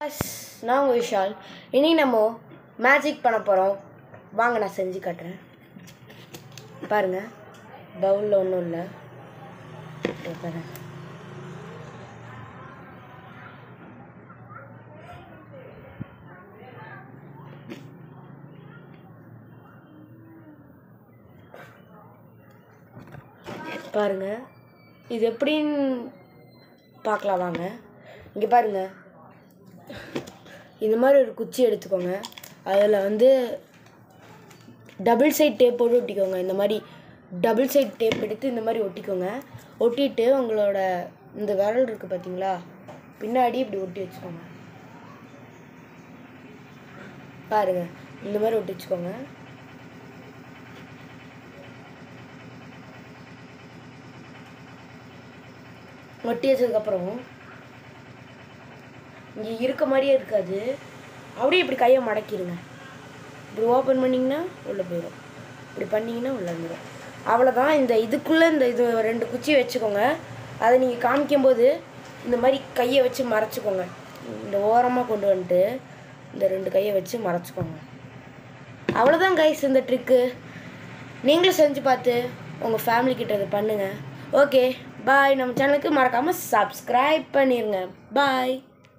Yes, நான் உங்கள் விஷால் இனி நம்ம மேஜிக் பண்ண போகிறோம் வாங்க நான் செஞ்சு காட்டுறேன் பாருங்க பவுலில் ஒன்றும் இல்லை இதோ பாருங்க பாருங்க இது எப்படின்னு பார்க்கலாம் வாங்க இங்கே பாருங்க இந்த மாதிரி ஒரு குச்சி எடுத்துக்கோங்க அதில் வந்து டபுள் சைட் டேப் போட்டு ஒட்டிக்கோங்க இந்த மாதிரி டபுள் சைட் டேப் எடுத்து இந்த மாதிரி ஒட்டிக்கோங்க ஒட்டிட்டு உங்களோட இந்த விரல் இருக்குது பார்த்தீங்களா பின்னாடி இப்படி ஒட்டி வச்சுக்கோங்க பாருங்க இந்த மாதிரி ஒட்டி வச்சுக்கோங்க ஒட்டி வச்சதுக்கப்புறம் இங்கே இருக்க மாதிரியே இருக்காது அப்படியே இப்படி கையை மடக்கிடுங்க இப்படி ஓப்பன் பண்ணிங்கன்னா உள்ளே போயிடும் இப்படி பண்ணிங்கன்னா உள்ளே வந்துடும் அவ்வளோதான் இந்த இதுக்குள்ளே இந்த இது ரெண்டு குச்சி வச்சுக்கோங்க அதை நீங்கள் காமிக்கும்போது இந்த மாதிரி கையை வச்சு மறைச்சிக்கோங்க இந்த ஓரமாக கொண்டு வந்துட்டு இந்த ரெண்டு கையை வச்சு மறைச்சிக்கோங்க அவ்வளோதான் கைஸ் இந்த ட்ரிக்கு நீங்களும் செஞ்சு பார்த்து உங்கள் ஃபேமிலி கிட்ட இதை பண்ணுங்கள் ஓகே பாய் நம்ம சேனலுக்கு மறக்காமல் சப்ஸ்கிரைப் பண்ணிடுங்க பாய்